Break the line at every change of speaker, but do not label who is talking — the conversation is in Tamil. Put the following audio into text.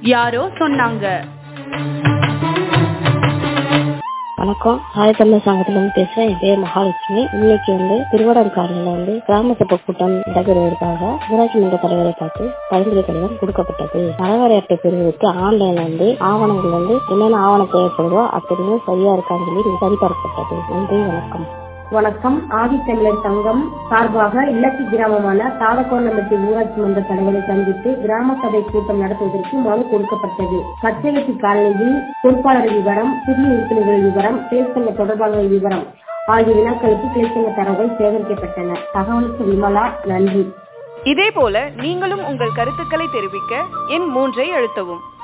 யாரோ சொன்னாங்க
வணக்கம் ஆயத்தமிழ் சங்கத்துல இருந்து பேசுறேன் என் பேர் மகாலட்சுமி இன்னைக்கு வந்து திருவடங்காடுல வந்து கிராம சபை கூட்டம் நடைபெறுவதற்காக ஊராட்சி மன்ற தலைவரை பார்த்து பரிந்துரை கடிதம் கொடுக்கப்பட்டது நலவாரி அட்டை பெறுவதற்கு ஆன்லைன்ல வந்து ஆவணங்கள் வந்து என்னென்ன ஆவணம் தேவைப்படுதோ அப்படின்னு சரியா இருக்கான்னு சொல்லி சரிபார்க்கப்பட்டது நன்றி வணக்கம்
வணக்கம் ஆதித்தமிழர் சங்கம் சார்பாக இல்லத்தி கிராமமான தாளக்கோணம்பட்டி ஊராட்சி மன்ற தலைவரை சந்தித்து கிராம சபை கூட்டம் நடத்துவதற்கு மனு கொடுக்கப்பட்டது பச்சைவெட்டி காலனியில் பொறுப்பாளர் விவரம் புதிய உறுப்பினர்கள் விவரம் தொழிற்சங்க தொடர்பாளர்கள் விவரம் ஆகிய வினாக்களுக்கு தொழிற்சங்க தரவுகள் சேகரிக்கப்பட்டன தகவலுக்கு விமலா நன்றி
இதே போல நீங்களும் உங்கள் கருத்துக்களை தெரிவிக்க எண் மூன்றை அழுத்தவும்